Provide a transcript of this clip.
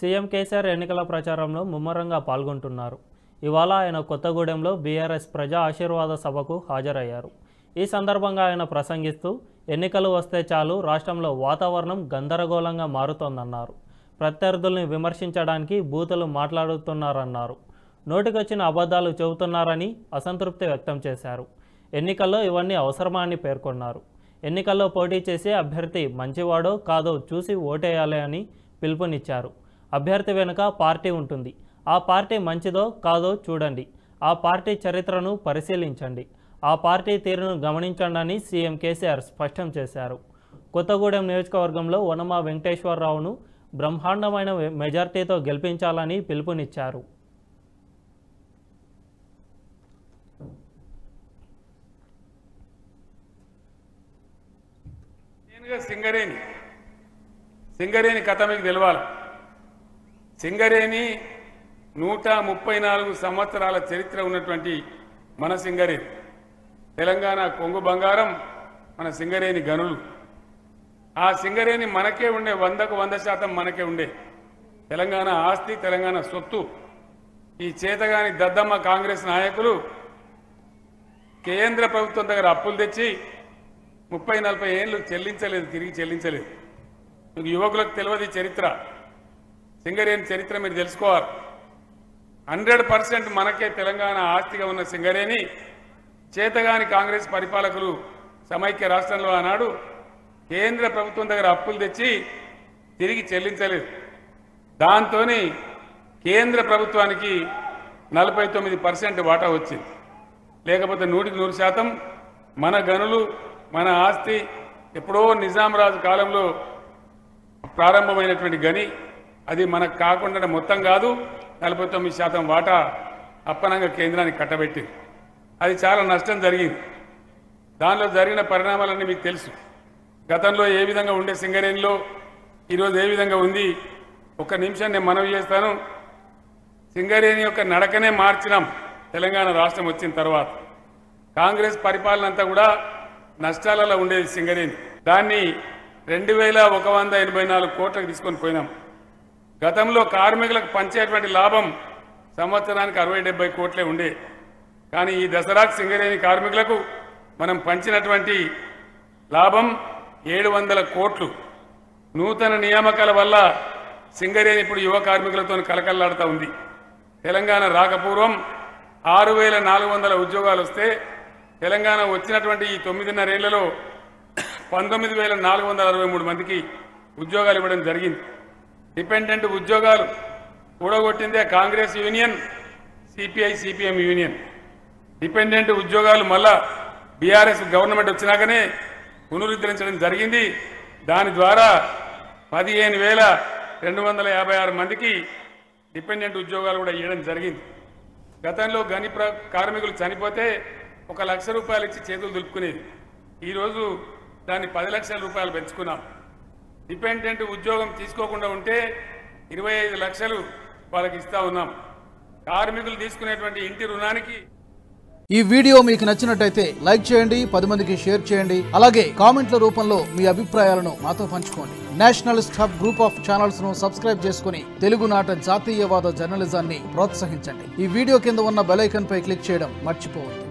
CM KCR ఎన్నికల ప్రచారంలో ముమ్మరంగా పాల్గొంటున్నారు ఇవాళ ఆయన కొత్తగూడెంలో బీఆర్ఎస్ ప్రజా ఆశీర్వాద సభకు హాజరయ్యారు ఈ సందర్భంగా ఆయన ప్రసంగిస్తూ ఎన్నికలు వస్తే చాలు రాష్ట్రంలో వాతావరణం గందరగోళంగా మారుతోందన్నారు ప్రత్యర్థుల్ని విమర్శించడానికి బూతులు మాట్లాడుతున్నారన్నారు నోటికొచ్చిన అబద్ధాలు చెబుతున్నారని అసంతృప్తి వ్యక్తం చేశారు ఎన్నికల్లో ఇవన్నీ అవసరమా అని పేర్కొన్నారు ఎన్నికల్లో పోటీ చేసే అభ్యర్థి మంచివాడో కాదో చూసి ఓటేయాలి అని పిలుపునిచ్చారు అభ్యర్థి వెనుక పార్టీ ఉంటుంది ఆ పార్టీ మంచిదో కాదో చూడండి ఆ పార్టీ చరిత్రను పరిశీలించండి ఆ పార్టీ తీరును గమనించండి అని సీఎం కేసీఆర్ స్పష్టం చేశారు కొత్తగూడెం నియోజకవర్గంలో వనమ వెంకటేశ్వరరావును బ్రహ్మాండమైన మెజార్టీతో గెలిపించాలని పిలుపునిచ్చారు నేనుగా సింగరేణి సింగరేణి కథ మీకు తెలవాలి సింగరేణి నూట ముప్పై నాలుగు సంవత్సరాల చరిత్ర ఉన్నటువంటి మన సింగరేణి తెలంగాణ కొంగు బంగారం మన సింగరేణి గనులు ఆ సింగరేణి మనకే ఉండే వందకు వంద శాతం మనకే ఉండే తెలంగాణ ఆస్తి తెలంగాణ సొత్తు ఈ చేతగాని దద్దమ్మ కాంగ్రెస్ నాయకులు కేంద్ర ప్రభుత్వం దగ్గర అప్పులు తెచ్చి ముప్పై నలభై ఏళ్ళు చెల్లించలేదు తిరిగి చెల్లించలేదు మీకు యువకులకు తెలియదు ఈ చరిత్ర సింగరేణి చరిత్ర మీరు తెలుసుకోవాలి హండ్రెడ్ పర్సెంట్ మనకే తెలంగాణ ఆస్తిగా ఉన్న సింగరేణి చేతగాని కాంగ్రెస్ పరిపాలకులు సమైక్య రాష్ట్రంలో ఆనాడు కేంద్ర ప్రభుత్వం దగ్గర అప్పులు తెచ్చి తిరిగి చెల్లించలేదు దాంతో కేంద్ర ప్రభుత్వానికి నలభై తొమ్మిది పర్సెంట్ వాటా వచ్చింది లేకపోతే నూటికి నూరు శాతం మన గనులు మన ఆస్తి ఎప్పుడో నిజాం రాజు కాలంలో ప్రారంభమైనటువంటి గని అది మనకు కాకుండా మొత్తం కాదు నలభై తొమ్మిది శాతం వాటా అప్పనంగా కేంద్రానికి కట్టబెట్టింది అది చాలా నష్టం జరిగింది దానిలో జరిగిన పరిణామాలన్నీ మీకు తెలుసు గతంలో ఏ విధంగా ఉండే సింగరేణిలో ఈరోజు ఏ విధంగా ఉంది ఒక నిమిషం నేను మనవి చేస్తాను సింగరేణి యొక్క నడకనే మార్చినాం తెలంగాణ రాష్ట్రం వచ్చిన తర్వాత కాంగ్రెస్ పరిపాలన అంతా కూడా నష్టాలలో ఉండేది సింగరేణి దాన్ని రెండు వేల ఒక వంద ఎనభై నాలుగు కోట్లకు తీసుకొని పోయినాం గతంలో కార్మికులకు పంచేటువంటి లాభం సంవత్సరానికి అరవై డెబ్బై కోట్లే ఉండే కానీ ఈ దసరాకు సింగరేణి కార్మికులకు మనం పంచినటువంటి లాభం ఏడు వందల కోట్లు నూతన నియామకాల వల్ల సింగరేణి ఇప్పుడు యువ కార్మికులతో కలకల్లాడుతూ ఉంది తెలంగాణ రాకపూర్వం ఆరు వేల నాలుగు వందల ఉద్యోగాలు వస్తే తెలంగాణ వచ్చినటువంటి ఈ తొమ్మిదిన్నరేళ్లలో పంతొమ్మిది వేల నాలుగు వందల అరవై మూడు మందికి ఉద్యోగాలు ఇవ్వడం జరిగింది డిపెండెంట్ ఉద్యోగాలు కూడగొట్టిందే Congress union CPI CPM union dependent ఉద్యోగాలు మళ్ళా బీఆర్ఎస్ గవర్నమెంట్ వచ్చినాకనే పునరుద్ధరించడం జరిగింది దాని ద్వారా పదిహేను వేల రెండు వందల యాభై ఆరు మందికి డిపెండెంట్ ఉద్యోగాలు కూడా ఇవ్వడం జరిగింది గతంలో గని ప్ర కార్మికులు చనిపోతే ఒక లక్ష రూపాయలు ఇచ్చి చేతులు దులుపుకునేది ఈరోజు దాన్ని పది లక్షల రూపాయలు పెంచుకున్నాం డిపెండెంట్ ఉద్యోగం తీసుకోకుండా ఉంటే ఇరవై ఐదు లక్షలు వాళ్ళకి ఇస్తా ఉన్నాం కార్మికులు తీసుకునేటువంటి ఇంటి రుణానికి ఈ వీడియో మీకు నచ్చినట్టయితే లైక్ చేయండి పది మందికి షేర్ చేయండి అలాగే కామెంట్ల రూపంలో మీ అభిప్రాయాలను మాతో పంచుకోండి Nationalist Hub group of channels ను సబ్స్క్రైబ్ చేసుకుని తెలుగునాట జాతీయవాద జర్నలిజాన్ని ప్రోత్సహించండి ఈ వీడియో కింద ఉన్న బెల్ ఐకాన్ పై క్లిక్ చేయడం మర్చిపోవద్దు